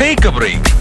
take A break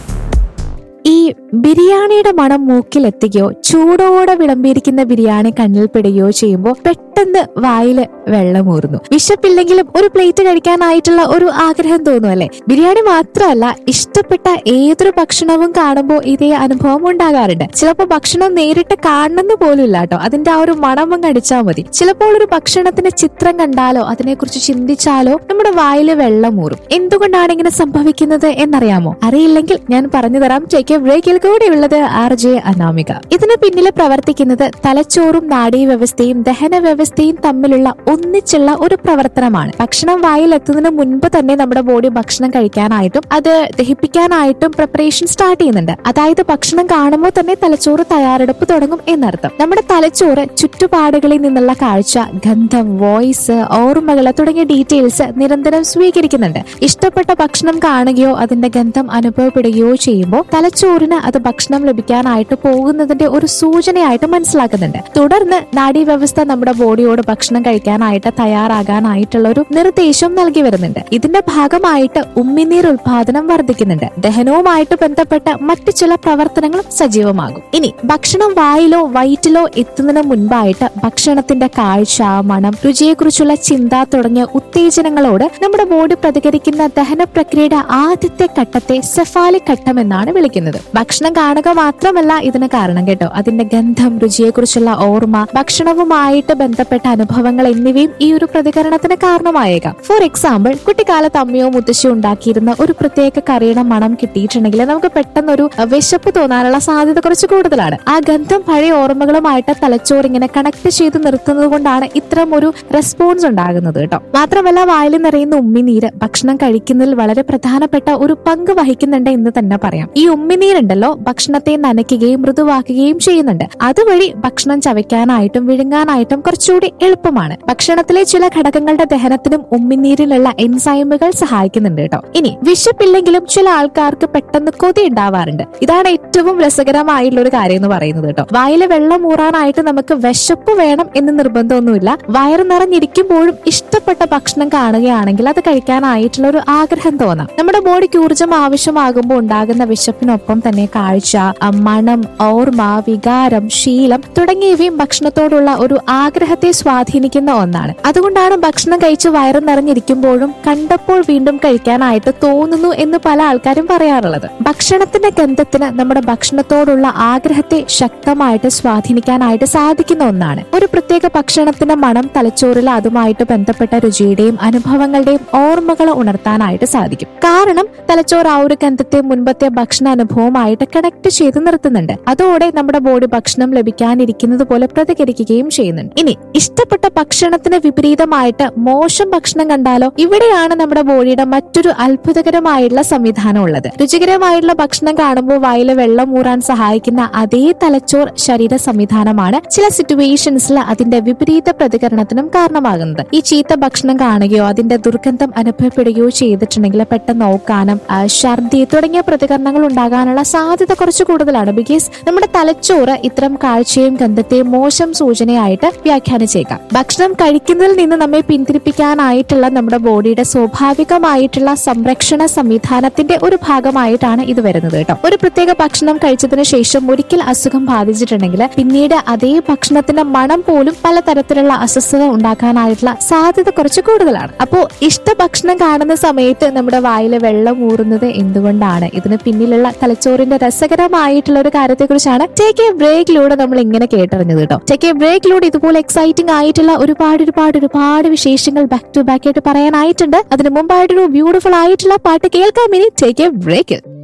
ഈ ബിരിയാണിയുടെ മണം മൂക്കിലെത്തുകയോ ചൂടോടെ വിളമ്പിയിരിക്കുന്ന ബിരിയാണി കണ്ണിൽ പെടുകയോ ചെയ്യുമ്പോൾ പെട്ടെന്ന് വായില് വെള്ളമൂറുന്നു വിശപ്പില്ലെങ്കിലും ഒരു പ്ലേറ്റ് കഴിക്കാനായിട്ടുള്ള ഒരു ആഗ്രഹം തോന്നും അല്ലെ ബിരിയാണി മാത്രമല്ല ഇഷ്ടപ്പെട്ട ഏതൊരു ഭക്ഷണവും കാണുമ്പോൾ ഇതേ അനുഭവം ഉണ്ടാകാറുണ്ട് ചിലപ്പോൾ ഭക്ഷണം നേരിട്ട് കാണണമെന്ന് പോലും ഇല്ല കേട്ടോ അതിന്റെ ആ ഒരു മണം അങ്ങ് അടിച്ചാൽ മതി ചിലപ്പോൾ ഒരു ഭക്ഷണത്തിന്റെ ചിത്രം കണ്ടാലോ അതിനെക്കുറിച്ച് ചിന്തിച്ചാലോ നമ്മുടെ വായില് വെള്ളമൂറും എന്തുകൊണ്ടാണ് ഇങ്ങനെ സംഭവിക്കുന്നത് എന്നറിയാമോ അറിയില്ലെങ്കിൽ ഞാൻ പറഞ്ഞു തരാം ടേക്ക് എ ബ്രേക്കിൽ കൂടെയുള്ളത് ആർ ജെ അനാമിക ഇതിന് പിന്നിൽ പ്രവർത്തിക്കുന്നത് തലച്ചോറും നാഡീവ്യവസ്ഥയും ദഹന വ്യവസ്ഥയും തമ്മിലുള്ള ഒന്നിച്ചുള്ള ഒരു പ്രവർത്തനമാണ് ഭക്ഷണം വായിൽ എത്തുന്നതിന് മുൻപ് തന്നെ നമ്മുടെ ബോഡി ഭക്ഷണം കഴിക്കാനായിട്ടും അത് ദഹിപ്പിക്കാനായിട്ടും പ്രിപ്പറേഷൻ സ്റ്റാർട്ട് ചെയ്യുന്നുണ്ട് അതായത് ഭക്ഷണം കാണുമ്പോൾ തന്നെ തലച്ചോറ് തയ്യാറെടുപ്പ് തുടങ്ങും എന്നർത്ഥം നമ്മുടെ തലച്ചോറ് ചുറ്റുപാടുകളിൽ നിന്നുള്ള കാഴ്ച ഗന്ധം വോയിസ് ഓർമ്മകൾ തുടങ്ങിയ ഡീറ്റെയിൽസ് നിരന്തരം സ്വീകരിക്കുന്നുണ്ട് ഇഷ്ടപ്പെട്ട ഭക്ഷണം കാണുകയോ അതിന്റെ ഗന്ധം അനുഭവപ്പെടുകയോ ചെയ്യുമ്പോൾ തലച്ചോറിന് അത് ഭക്ഷണം ലഭിക്കാനായിട്ട് പോകുന്നതിന്റെ ഒരു സൂചനയായിട്ട് മനസ്സിലാക്കുന്നുണ്ട് തുടർന്ന് നാഡീവ്യവസ്ഥ നമ്മുടെ ബോഡിയോട് ഭക്ഷണം കഴിക്കാനായിട്ട് തയ്യാറാകാനായിട്ടുള്ള ഒരു നിർദ്ദേശം നൽകി വരുന്നുണ്ട് ഇതിന്റെ ഭാഗമായിട്ട് ഉമ്മിനീർ ഉൽപാദനം വർദ്ധിക്കുന്നുണ്ട് ദഹനവുമായിട്ട് ബന്ധപ്പെട്ട മറ്റു ചില പ്രവർത്തനങ്ങളും സജീവമാകും ഇനി ഭക്ഷണം വായിലോ വയറ്റിലോ എത്തുന്നതിന് മുൻപായിട്ട് ഭക്ഷണത്തിന്റെ കാഴ്ച മണം രുചിയെക്കുറിച്ചുള്ള ചിന്ത തുടങ്ങിയ ഉത്തേജനങ്ങളോട് നമ്മുടെ ബോഡി പ്രതികരിക്കുന്ന ദഹന പ്രക്രിയയുടെ ആദ്യത്തെ ഘട്ടത്തെ സെഫാലിക് ഘട്ടം എന്നാണ് വിളിക്കുന്നത് ഭക്ഷണം കാണുക മാത്രമല്ല ഇതിന് കാരണം കേട്ടോ അതിന്റെ ഗന്ധം രുചിയെക്കുറിച്ചുള്ള ഓർമ്മ ഭക്ഷണവുമായിട്ട് ബന്ധപ്പെട്ട അനുഭവങ്ങൾ എന്നിവയും ഈ ഒരു പ്രതികരണത്തിന് കാരണമായേക്കാം ഫോർ എക്സാമ്പിൾ കുട്ടിക്കാലത്ത് അമ്മയോ മുത്തശ്ശിയോ ഉണ്ടാക്കിയിരുന്ന ഒരു പ്രത്യേക കറിയുടെ മണം കിട്ടിയിട്ടുണ്ടെങ്കിൽ നമുക്ക് പെട്ടെന്ന് ഒരു വിശപ്പ് തോന്നാനുള്ള സാധ്യത കുറച്ച് കൂടുതലാണ് ആ ഗന്ധം പഴയ ഓർമ്മകളുമായിട്ട് തലച്ചോറ് ഇങ്ങനെ കണക്ട് ചെയ്ത് നിർത്തുന്നത് കൊണ്ടാണ് ഇത്തരം ഒരു റെസ്പോൺസ് ഉണ്ടാകുന്നത് കേട്ടോ മാത്രമല്ല വായിൽ നിറയുന്ന ഉമ്മിനീര് ഭക്ഷണം കഴിക്കുന്നതിൽ വളരെ പ്രധാനപ്പെട്ട ഒരു പങ്ക് വഹിക്കുന്നുണ്ട് എന്ന് തന്നെ പറയാം ഈ ഉമ്മിനീരുണ്ടല്ലോ ഭക്ഷണത്തെ നനയ്ക്കുകയും മൃദുവാക്കുകയും ചെയ്യുന്നുണ്ട് അതുവഴി ഭക്ഷണം ചവയ്ക്കാനായിട്ടും വിഴുങ്ങാനായിട്ടും കുറച്ചുകൂടി എളുപ്പമാണ് ഭക്ഷണത്തിലെ ചില ഘടകങ്ങളുടെ ദഹനത്തിനും ഉമ്മിനീരിലുള്ള എൻസൈമുകൾ സഹായിക്കുന്നുണ്ട് കേട്ടോ ഇനി വിശപ്പില്ലെങ്കിലും ചില ആൾക്കാർക്ക് പെട്ടെന്ന് കൊതി ഉണ്ടാവാറുണ്ട് ഇതാണ് ഏറ്റവും രസകരമായിട്ടുള്ള ഒരു കാര്യം എന്ന് പറയുന്നത് കേട്ടോ വായിലെ വെള്ളം ഊറാനായിട്ട് നമുക്ക് വിശപ്പ് വേണം എന്ന് നിർബന്ധമൊന്നുമില്ല വയറ് നിറഞ്ഞിരിക്കുമ്പോഴും ഇഷ്ടപ്പെട്ട ഭക്ഷണം കാണുകയാണെങ്കിൽ അത് കഴിക്കാനായിട്ടുള്ള ഒരു ആഗ്രഹം തോന്നാം നമ്മുടെ ബോഡിക്ക് ഊർജ്ജം ആവശ്യമാകുമ്പോൾ ഉണ്ടാകുന്ന വിശപ്പിനൊപ്പം തന്നെ കാഴ്ച ആ മണം ഓർമ്മ വികാരം ശീലം തുടങ്ങിയവയും ഭക്ഷണത്തോടുള്ള ഒരു ആഗ്രഹത്തെ സ്വാധീനിക്കുന്ന ഒന്നാണ് അതുകൊണ്ടാണ് ഭക്ഷണം കഴിച്ച് വയറ് നിറഞ്ഞിരിക്കുമ്പോഴും കണ്ടപ്പോൾ വീണ്ടും കഴിക്കാനായിട്ട് തോന്നുന്നു എന്ന് പല ആൾക്കാരും പറയാറുള്ളത് ഭക്ഷണത്തിന്റെ ഗന്ധത്തിന് നമ്മുടെ ഭക്ഷണത്തോടുള്ള ആഗ്രഹത്തെ ശക്തമായിട്ട് സ്വാധീനിക്കാനായിട്ട് സാധിക്കുന്ന ഒന്നാണ് ഒരു പ്രത്യേക ഭക്ഷണത്തിന്റെ മണം തലച്ചോറിൽ അതുമായിട്ട് ബന്ധപ്പെട്ട രുചിയുടെയും അനുഭവങ്ങളുടെയും ഓർമ്മകൾ ഉണർത്താനായിട്ട് സാധിക്കും കാരണം തലച്ചോറ് ആ ഒരു ഗന്ധത്തെ മുൻപത്തെ ഭക്ഷണ അനുഭവമായിട്ട് കണക്ട് ചെയ്ത് നിർത്തുന്നുണ്ട് അതോടെ നമ്മുടെ ബോഡി ഭക്ഷണം ലഭിക്കാനിരിക്കുന്നത് പോലെ പ്രതികരിക്കുകയും ചെയ്യുന്നുണ്ട് ഇനി ഇഷ്ടപ്പെട്ട ഭക്ഷണത്തിന് വിപരീതമായിട്ട് മോശം ഭക്ഷണം കണ്ടാലോ ഇവിടെയാണ് നമ്മുടെ ബോഡിയുടെ മറ്റൊരു അത്ഭുതകരമായിട്ടുള്ള സംവിധാനം ഉള്ളത് രുചികരമായിട്ടുള്ള ഭക്ഷണം കാണുമ്പോൾ വായിലെ വെള്ളം ഊറാൻ സഹായിക്കുന്ന അതേ തലച്ചോർ ശരീര സംവിധാനമാണ് ചില സിറ്റുവേഷൻസിൽ അതിന്റെ വിപരീത പ്രതികരണത്തിനും കാരണമാകുന്നത് ഈ ചീത്ത ഭക്ഷണം കാണുകയോ അതിന്റെ ദുർഗന്ധം അനുഭവപ്പെടുകയോ ചെയ്തിട്ടുണ്ടെങ്കിൽ പെട്ടെന്ന് നോക്കാനും ആ, ഛർദി തുടങ്ങിയ പ്രതികരണങ്ങൾ ഉണ്ടാകാനുള്ള സാധ്യത കുറച്ച് കൂടുതലാണ് ബിക്കോസ് നമ്മുടെ തലച്ചോറ് ഇത്തരം കാഴ്ചയും ഗന്ധത്തെയും മോശം സൂചനയായിട്ട് വ്യാഖ്യാനിച്ചേക്കാം ഭക്ഷണം കഴിക്കുന്നതിൽ നിന്ന് നമ്മെ പിന്തിരിപ്പിക്കാനായിട്ടുള്ള നമ്മുടെ ബോഡിയുടെ സ്വാഭാവികമായിട്ടുള്ള സംരക്ഷണ സംവിധാനത്തിന്റെ ഒരു ഭാഗമായിട്ടാണ് ഇത് വരുന്നത് കേട്ടോ ഒരു പ്രത്യേക ഭക്ഷണം കഴിച്ചതിന് ശേഷം ഒരിക്കൽ അസുഖം ബാധിച്ചിട്ടുണ്ടെങ്കിൽ പിന്നീട് അതേ ഭക്ഷണത്തിന്റെ മണം പോലും പലതരത്തിലുള്ള അസ്വസ്ഥത ഉണ്ടാക്കാനായിട്ടുള്ള സാധ്യത കുറച്ച് കൂടുതലാണ് അപ്പോ ഇഷ്ട ഭക്ഷണം കാണുന്ന സമയത്ത് നമ്മുടെ വായിലെ വെള്ളം ഊറുന്നത് എന്തുകൊണ്ടാണ് ഇതിന് പിന്നിലുള്ള തലച്ചോറിന്റെ രസകരമായിട്ടുള്ള ഒരു കാര്യത്തെക്കുറിച്ചാണ് ടേക്ക് എ ബ്രേക്കിലൂടെ നമ്മൾ ഇങ്ങനെ കേട്ടറിഞ്ഞത് കേട്ടോ ടേക്ക് എ ബ്രേക്കിലൂടെ ഇതുപോലെ എക്സൈറ്റിംഗ് ആയിട്ടുള്ള ഒരുപാട് ഒരുപാട് ഒരുപാട് വിശേഷങ്ങൾ ബാക്ക് ടു ബാക്ക് ആയിട്ട് പറയാനായിട്ടുണ്ട് അതിന് മുമ്പായിട്ടൊരു ബ്യൂട്ടിഫുൾ ആയിട്ടുള്ള പാട്ട് കേൾക്കാം ഇനി ടേക്ക് എ ബ്രേക്ക്